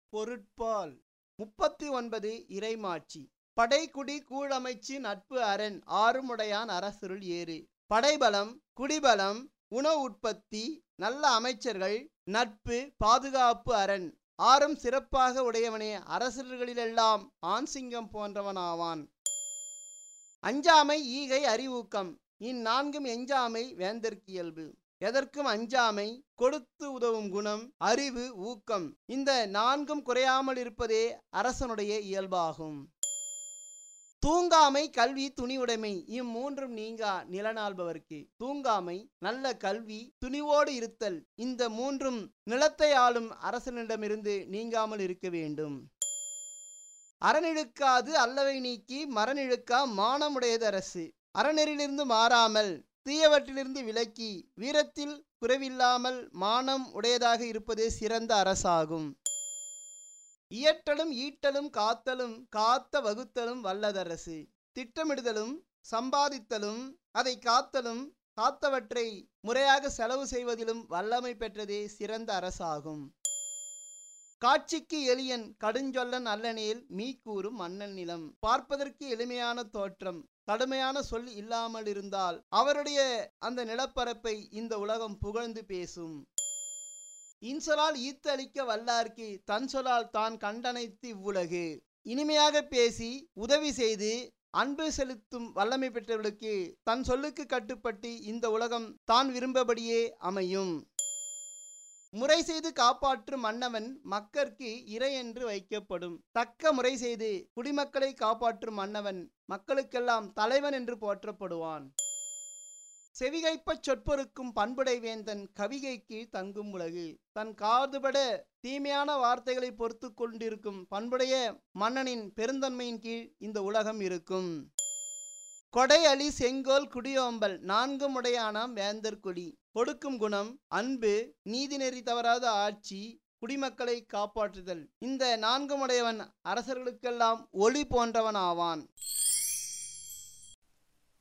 பொருட்பால் முப்பத்தி ஒன்பது இறைமாட்சி படைக்குடி கூழமைச்சு நட்பு அரண் ஆறுமுடையான் அரசுருள் ஏறு படைபலம் குடிபலம் உணவு உற்பத்தி நல்ல அமைச்சர்கள் நட்பு பாதுகாப்பு அரண் ஆறும் சிறப்பாக உடையவனே அரசர்களிலெல்லாம் ஆண் சிங்கம் போன்றவனாவான் அஞ்சாமை ஈகை அறிவூக்கம் இந்நான்கும் எஞ்சாமை வேந்தற்கு இயல்பு எதற்கும் அஞ்சாமை கொடுத்து உதவும் குணம் அறிவு ஊக்கம் இந்த நான்கும் குறையாமல் இருப்பதே அரசனுடைய இயல்பாகும் தூங்காமை கல்வி துணிவுடைமை இம்மூன்றும் நீங்கா நிலநாள்பவர்க்கு தூங்காமை நல்ல கல்வி துணிவோடு இருத்தல் இந்த மூன்றும் நிலத்தை ஆளும் அரசனிடமிருந்து நீங்காமல் இருக்க வேண்டும் அறநிழுக்காது அல்லவை நீக்கி மரநிழுக்கா மானமுடையது அரசு அறநெறியிலிருந்து மாறாமல் தீயவற்றிலிருந்து விலக்கி வீரத்தில் குறைவில்லாமல் மானம் உடையதாக இருப்பதே சிறந்த அரசாகும் இயற்றலும் ஈட்டலும் காத்தலும் காத்த வகுத்தலும் வல்லதரசு திட்டமிடுதலும் சம்பாதித்தலும் அதை காத்தலும் காத்தவற்றை முறையாக செலவு செய்வதிலும் வல்லமை பெற்றதே சிறந்த அரசாகும் காட்சிக்கு எளியன் கடுஞ்சொல்லன் அல்லனேல் மீ கூறும் மன்னன் நிலம் பார்ப்பதற்கு எளிமையான தோற்றம் கடுமையான சொல் இல்லாமல் இருந்தால் அவருடைய அந்த நிலப்பரப்பை இந்த உலகம் புகழ்ந்து பேசும் இன்சொலால் ஈத்து அளிக்க வல்லார்க்கு தன் சொலால் தான் கண்டனைத்து இவ்வுலகு இனிமையாக பேசி உதவி செய்து அன்பு செலுத்தும் வல்லமை பெற்றவர்களுக்கு தன் சொல்லுக்கு கட்டுப்பட்டு இந்த உலகம் தான் விரும்பபடியே அமையும் முறை செய்து காப்பாற்றும் மன்னவன் மக்கற்கு இறை என்று வைக்கப்படும் தக்க முறை செய்து குடிமக்களை காப்பாற்றும் மன்னவன் மக்களுக்கெல்லாம் தலைவன் என்று போற்றப்படுவான் செவிகைப்பச் சொற்பொருக்கும் பண்புடை வேந்தன் கவிகைக்கு தங்கும் உலகு தன் காதுபட தீமையான வார்த்தைகளை பொறுத்து கொண்டிருக்கும் பண்புடைய மன்னனின் பெருந்தன்மையின் கீழ் இந்த உலகம் இருக்கும் கொடை அலி செங்கோல் குடியோம்பல் நான்கும் உடையானாம் வேந்தர் கொடி கொடுக்கும் குணம் அன்பு நீதிநெறி தவறாத ஆட்சி குடிமக்களை காப்பாற்றுதல் இந்த நான்கும் உடையவன் அரசர்களுக்கெல்லாம் ஒளி போன்றவன் ஆவான்